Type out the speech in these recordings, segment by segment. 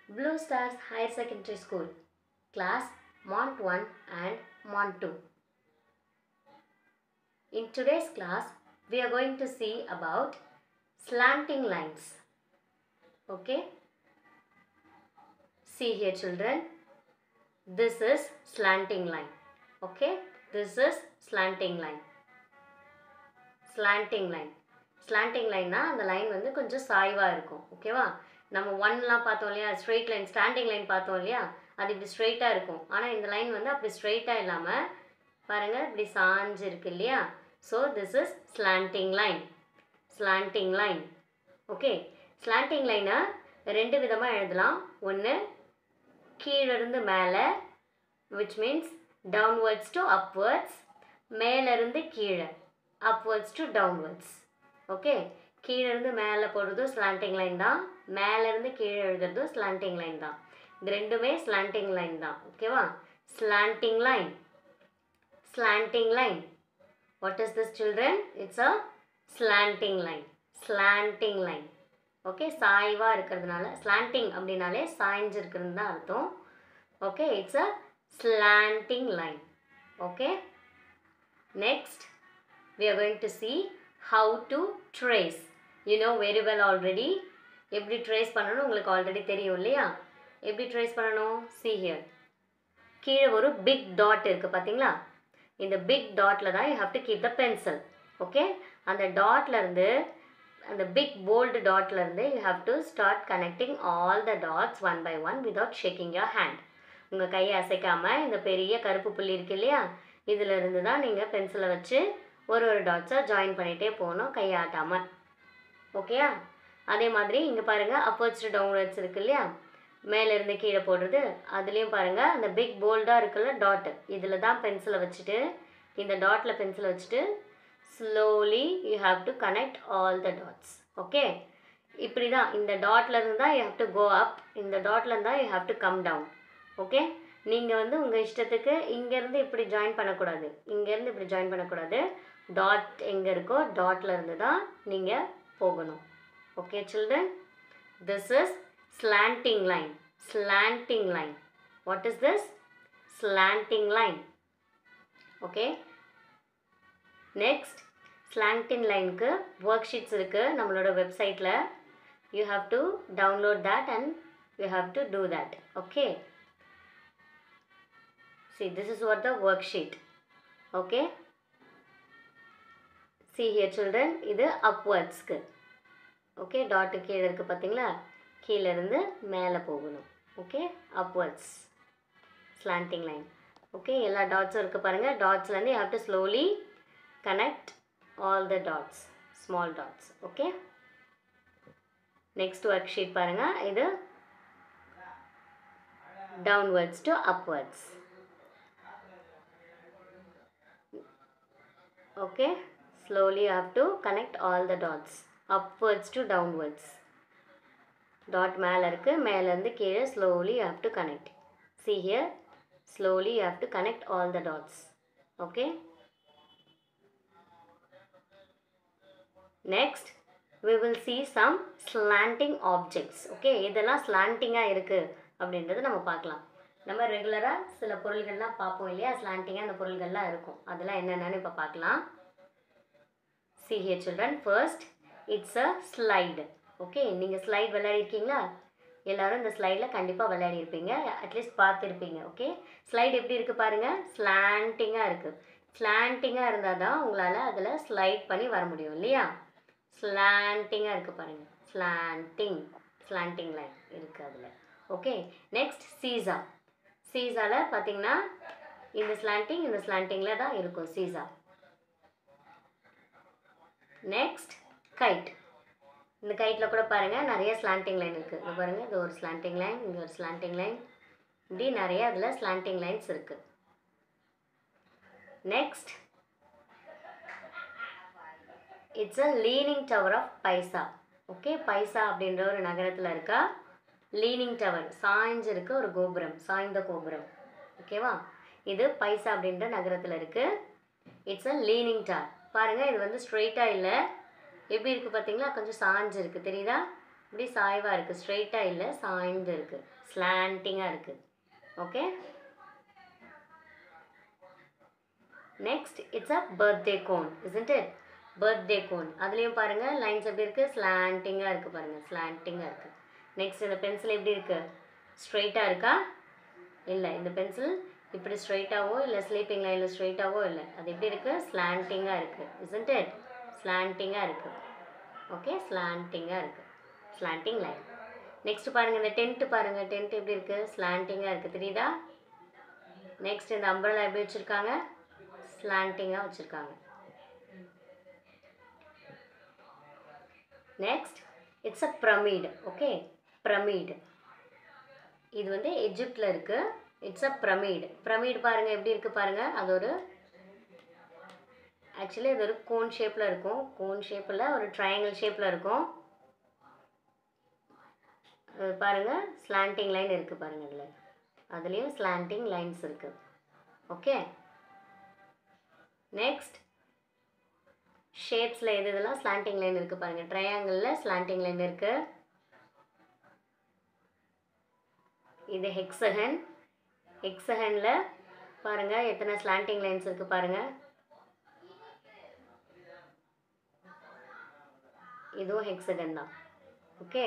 Blue Stars Higher Secondary School, class Mont 1 and Mont 2. In today's class, we are going to see about slanting lines. Okay? See here, children. This is slanting line. Okay? This is slanting line. Slanting line slanting லைன்னா அந்த line வந்து கொஞ்சம் சாய்வாக இருக்கும் ஓகேவா நம்ம ஒன்லாம் பார்த்தோம் இல்லையா ஸ்ட்ரெயிட் லைன் ஸ்டாண்டிங் லைன் பார்த்தோம் இல்லையா அது இப்படி ஸ்ட்ரெயிட்டாக இருக்கும் ஆனால் இந்த லைன் வந்து அப்படி ஸ்ட்ரெயிட்டாக இல்லாமல் பாருங்கள் இப்படி சாஞ்சு இருக்கு இல்லையா so this is slanting line slanting line okay slanting லைனை ரெண்டு விதமாக எழுதலாம் ஒன்று கீழிருந்து மேலே which means downwards to upwards மேலேருந்து கீழே அப்வர்ட்ஸ் டு டவுன்வர்ட்ஸ் ஓகே கீழேருந்து மேலே போடுறதும் ஸ்லாண்டிங் லைன் தான் மேலேருந்து கீழே எழுதுறதும் ஸ்லாண்டிங் லைன் தான் இது ரெண்டுமே ஸ்லாண்டிங் லைன் தான் ஓகேவா slanting line slanting line what is this children it's a slanting line slanting line okay சாய்வாக இருக்கிறதுனால ஸ்லாண்டிங் அப்படின்னாலே சாய்ஞ்சு இருக்கிறது தான் அர்த்தம் okay it's a slanting line okay next we are going to see how to trace you know very well already எப்படி trace பண்ணணும் உங்களுக்கு ஆல்ரெடி தெரியும் இல்லையா எப்படி ட்ரேஸ் பண்ணணும் see here கீழே ஒரு பிக் டாட் இருக்குது பார்த்தீங்களா இந்த பிக் டாட்டில் தான் you have to keep the pencil okay அந்த டாட்லேருந்து அந்த பிக் போல்டு டாட்லேருந்து you have to start connecting all the dots one by one without shaking your hand உங்கள் கையை அசைக்காமல் இந்த பெரிய கருப்பு புள்ளி இருக்கு இல்லையா இதில் இருந்து தான் நீங்கள் பென்சிலை வச்சு ஒரு ஒரு டாட்ஸாக ஜாயின் பண்ணிகிட்டே போகணும் கையாட்டாமல் ஓகேயா அதே மாதிரி இங்கே பாருங்கள் அப்போர்ட்ஸ் டு டவுன்வர்ட்ஸ் இருக்கு இல்லையா மேலேருந்து கீழே போடுறது அதுலேயும் பாருங்கள் அந்த பிக் போல்டாக இருக்குல்ல டாட்டு இதில் தான் பென்சிலை வச்சுட்டு இந்த டாட்டில் பென்சிலை வச்சுட்டு slowly you have to connect all the dots okay இப்படி தான் இந்த டாட்லேருந்து தான் you have to go up இந்த டாட்லேருந்து தான் you have to come down okay நீங்கள் வந்து உங்கள் இஷ்டத்துக்கு இங்கேருந்து இப்படி ஜாயின் பண்ணக்கூடாது இங்கேருந்து இப்படி ஜாயின் பண்ணக்கூடாது டாட் எங்கே இருக்கோ டாட்டில் இருந்து தான் நீங்கள் போகணும் okay children this is slanting line slanting line what is this slanting line okay next slanting லைனுக்கு ஒர்க் ஷீட்ஸ் இருக்குது நம்மளோட வெப்சைட்டில் you have to download that and you have to do that okay see this is what the worksheet okay see here children இது upwardsக்கு okay tattoo கீழே இருக்குது பார்த்தீங்களா கீழே இருந்து மேலே போகணும் okay upwards slanting line okay எல்லா டாட்ஸும் இருக்குது பாருங்கள் டாட்ஸ்லேருந்து you have to slowly connect all the dots small dots okay next work sheet பாருங்கள் இது downwards to upwards okay slowly you have to connect all the dots upwards to downwards dot மேலே இருக்கு மேலேருந்து கீழே slowly you have to connect see here slowly you have to connect all the dots okay next we will see some slanting objects okay இதெல்லாம் ஸ்லாண்டிங்காக இருக்குது அப்படின்றது நம்ம பார்க்கலாம் நம்ம ரெகுலராக சில பொருள்கள்லாம் பார்ப்போம் இல்லையா ஸ்லாண்டிங்காக அந்த பொருள்கள்லாம் இருக்கும் அதெல்லாம் என்னென்னு இப்போ பார்க்கலாம் see here children first it's a slide okay நீங்கள் ஸ்லைட் விளையாடிருக்கீங்களா எல்லோரும் இந்த ஸ்லைடில் கண்டிப்பாக விளையாடிருப்பீங்க அட்லீஸ்ட் பார்த்துருப்பீங்க ஓகே ஸ்லைடு எப்படி இருக்குது பாருங்கள் ஸ்லாண்டிங்காக இருக்குது ஸ்லாண்டிங்காக இருந்தால் தான் உங்களால் அதில் ஸ்லைட் பண்ணி வர முடியும் இல்லையா ஸ்லாண்டிங்காக இருக்குது பாருங்கள் ஸ்லாண்டிங் ஸ்லாண்டிங் லைன் இருக்குது அதில் ஓகே நெக்ஸ்ட் சீசா சீசாவில் பார்த்தீங்கன்னா இந்த ஸ்லாண்டிங் இந்த ஸ்லாண்டிங்கில் தான் இருக்கும் சீசா நெக்ஸ்ட் கைட் இந்த கைட்டில் கூட பாருங்கள் நிறைய ஸ்லாண்டிங் லைன் இருக்குது இது பாருங்கள் இது ஒரு ஸ்லாண்டிங் லைன் இங்கே ஒரு ஸ்லாண்டிங் லைன் இப்படி நிறைய அதில் ஸ்லாண்டிங் லைன்ஸ் இருக்குது next it's a leaning tower of Pisa okay Pisa அப்படின்ற ஒரு நகரத்தில் இருக்கா லீனிங் டவர் சாய்ஞ்சு இருக்க ஒரு கோபுரம் சாய்ந்த கோபுரம் ஓகேவா இது பைசா அப்படின்ற நகரத்தில் இருக்குது இட்ஸ் அ லீனிங் டவர் பாருங்கள் இது வந்து ஸ்ட்ரெயிட்டாக இல்லை எப்படி இருக்குது பார்த்தீங்களா கொஞ்சம் சாஞ்சு இருக்குது தெரியுதா இப்படி சாய்வாக இருக்குது ஸ்ட்ரெயிட்டாக இல்லை சாய்ந்து இருக்குது ஸ்லாண்டிங்காக இருக்குது okay next it's a birthday cone isn't it birthday cone அதுலேயும் பாருங்கள் லைன்ஸ் எப்படி இருக்குது ஸ்லாண்டிங்காக இருக்குது பாருங்கள் ஸ்லாண்டிங்காக இருக்குது நெக்ஸ்ட் இந்த பென்சில் எப்படி இருக்குது ஸ்ட்ரெயிட்டாக இருக்கா இல்லை இந்த பென்சில் இப்படி ஸ்ட்ரெயிட்டாவோ இல்லை ஸ்லீப்பிங் லைனில் ஸ்ட்ரெயிட்டாவோ இல்லை அது எப்படி இருக்குது ஸ்லாண்டிங்காக இருக்குது isn't it ஸ்லாண்டிங்காக இருக்குது ஓகே ஸ்லாண்டிங்காக இருக்குது ஸ்லாண்டிங் லைன் நெக்ஸ்ட் பாருங்கள் இந்த டென்ட்டு பாருங்கள் டென்ட் எப்படி இருக்குது ஸ்லாண்டிங்காக இருக்குது தெரியுதா நெக்ஸ்ட் இந்த அம்பரலா எப்படி வச்சுருக்காங்க ஸ்லாண்டிங்காக வச்சுருக்காங்க next it's a pyramid okay pyramid இது வந்து எஜிப்டில் இருக்குது இட்ஸ் அ பிரமிட் பிரமிட் பாருங்கள் எப்படி இருக்குது பாருங்கள் அது ஒரு ஆக்சுவலி இது ஒரு கோன் ஷேப்பில் இருக்கும் கோன் ஷேப்பில் ஒரு ட்ரையாங்கிள் ஷேப்பில் இருக்கும் அது பாருங்கள் ஸ்லாண்டிங் லைன் இருக்குது பாருங்கள் இதில் அதுலேயும் ஸ்லாண்டிங் லைன்ஸ் இருக்குது ஓகே நெக்ஸ்ட் ஷேப்ஸில் எது இதெல்லாம் ஸ்லாண்டிங் லைன் இருக்குது பாருங்கள் ட்ரையாங்கிளில் ஸ்லாண்டிங் லைன் இருக்குது இது ஹெக்ஸகன் ஹெக்ஸகனில் பாருங்கள் எத்தனை ஸ்லாண்டிங் லைன்ஸ் இருக்குது பாருங்கள் இதுவும் ஹெக்ஸகன் தான் ஓகே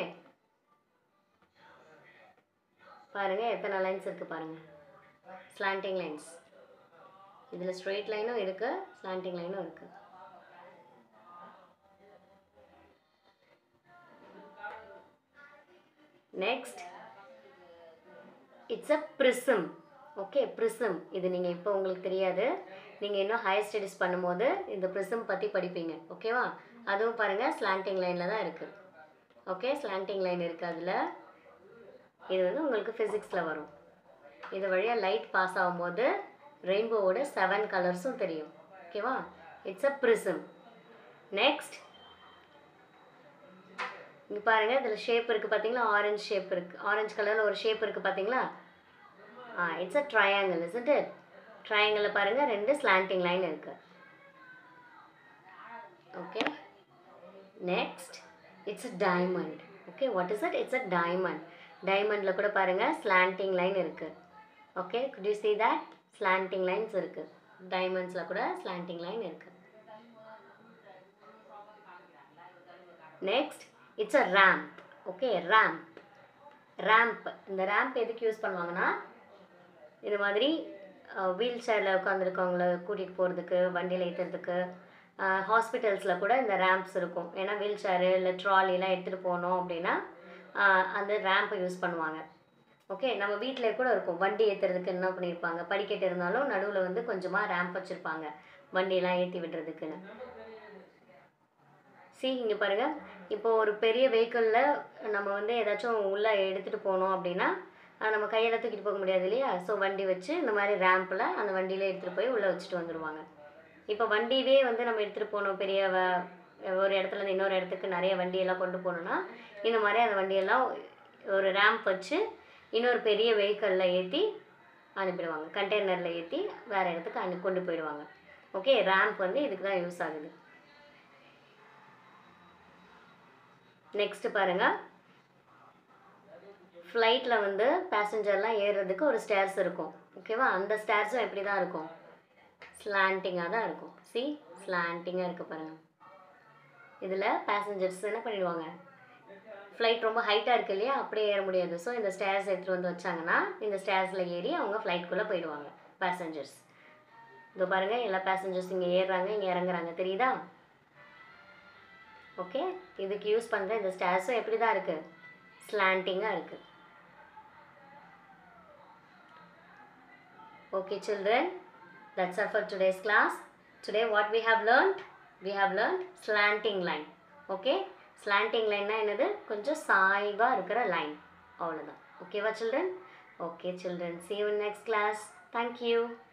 பாருங்கள் எத்தனை லைன்ஸ் இருக்குது பாருங்கள் ஸ்லாண்டிங் லைன்ஸ் இதில் ஸ்ட்ரெயிட் லைனும் இருக்குது ஸ்லாண்டிங் லைனும் இருக்குது next it's a prism okay prism இது நீங்கள் இப்போ உங்களுக்கு தெரியாது நீங்கள் இன்னும் ஹையர் ஸ்டடீஸ் பண்ணும்போது இந்த ப்ரிசம் பற்றி படிப்பீங்க ஓகேவா அதுவும் பாருங்கள் ஸ்லாண்டிங் லைனில் தான் இருக்குது ஓகே ஸ்லாண்டிங் லைன் இருக்குது அதில் இது வந்து உங்களுக்கு ஃபிசிக்ஸில் வரும் இது வழியாக லைட் பாஸ் ஆகும்போது ரெயின்போவோட செவன் கலர்ஸும் தெரியும் ஓகேவா இட்ஸ் அ ப்ரிசம் நெக்ஸ்ட் இங்கே பாருங்கள் இதில் ஷேப் இருக்குது பார்த்தீங்களா ஆரஞ்சு ஷேப் இருக்குது ஆரஞ்சு கலரில் ஒரு ஷேப் இருக்குது பார்த்தீங்களா ah it's a triangle is it ட்ரையாங்கிளில் பாருங்கள் ரெண்டு ஸ்லாண்டிங் லைன் இருக்குது okay next it's a diamond okay what is it it's a diamond டைமண்டில் கூட பாருங்கள் ஸ்லாண்டிங் லைன் இருக்குது okay good you see that slanting lines இருக்குது டைமண்ட்ஸில் கூட ஸ்லாண்டிங் லைன் இருக்குது next it's a ramp okay ramp ramp இந்த ரேம்ப் எதுக்கு யூஸ் பண்ணுவாங்கன்னா இந்த மாதிரி வீல் சேரில் உட்காந்துருக்கவங்கள கூட்டிகிட்டு போகிறதுக்கு வண்டியில் ஏற்றுறதுக்கு ஹாஸ்பிட்டல்ஸில் கூட இந்த ரேம்ப்ஸ் இருக்கும் ஏன்னா வீல் சேரு இல்லை ட்ராலிலாம் எடுத்துகிட்டு போனோம் அப்படின்னா ஆஹ் அந்த ரேம்பை யூஸ் பண்ணுவாங்க ஓகே நம்ம வீட்டில் கூட இருக்கும் வண்டி ஏற்றுறதுக்கு என்ன பண்ணியிருப்பாங்க படிக்கட்டு இருந்தாலும் நடுவில் வந்து கொஞ்சமாக ரேம்ப் வச்சுருப்பாங்க வண்டியெல்லாம் ஏற்றி விடுறதுக்குன்னு சி இங்கே பாருங்கள் இப்போ ஒரு பெரிய வெஹிக்கிளில் நம்ம வந்து ஏதாச்சும் உள்ளே எடுத்துகிட்டு போனோம் அப்படின்னா அது நம்ம கையில் தூக்கிட்டு போக முடியாது இல்லையா ஸோ வண்டி வச்சு இந்த மாதிரி ரேம்பில் அந்த வண்டியிலே எடுத்துகிட்டு போய் உள்ளே வச்சுட்டு வந்துடுவாங்க இப்போ வண்டியவே வந்து நம்ம எடுத்துகிட்டு போகணும் பெரிய வ- ஒரு இடத்துல இருந்து இன்னொரு இடத்துக்கு நிறைய வண்டியெல்லாம் கொண்டு போகணுன்னா இந்த மாதிரி அந்த வண்டியெல்லாம் ஒரு ரேம்ப் வச்சு இன்னொரு பெரிய வெஹிக்கிளில் ஏற்றி அனுப்பிடுவாங்க கண்டெய்னரில் ஏற்றி வேறு இடத்துக்கு அனு கொண்டு போயிடுவாங்க ஓகே ரேம்ப் வந்து இதுக்கு தான் யூஸ் ஆகுது நெக்ஸ்ட் பாருங்க ஃப்ளைட்டில் வந்து பேசஞ்சர்லாம் ஏறுறதுக்கு ஒரு ஸ்டேர்ஸ் இருக்கும் ஓகேவா அந்த ஸ்டேர்ஸும் எப்படி தான் இருக்கும் ஸ்லாண்டிங்காக தான் இருக்கும் சி ஸ்லாண்டிங்காக இருக்குது பாருங்கள் இதில் பேசஞ்சர்ஸ் என்ன பண்ணிடுவாங்க ஃப்ளைட் ரொம்ப ஹைட்டாக இருக்கு இல்லையா அப்படியே ஏற முடியாது ஸோ இந்த ஸ்டேர்ஸ் எடுத்துகிட்டு வந்து வச்சாங்கன்னா இந்த ஸ்டேர்ஸில் ஏறி அவங்க ஃப்ளைட்குள்ளே போயிடுவாங்க பேசஞ்சர்ஸ் இதோ பாருங்கள் எல்லா பேசஞ்சர்ஸ் இங்கே ஏறுறாங்க இங்கே இறங்குறாங்க தெரியுதா ஓகே இதுக்கு யூஸ் பண்ணுற இந்த ஸ்டேர்ஸும் எப்படி தான் இருக்குது ஸ்லாண்டிங்காக இருக்குது Okay children, that's all for today's class. Today what we have learned? We have learned slanting line. Okay? Slanting லைன்னா என்னது கொஞ்சம் சாய்வாக இருக்கிற லைன் அவ்வளோதான் ஓகேவா children? Okay children, see you in next class. Thank you.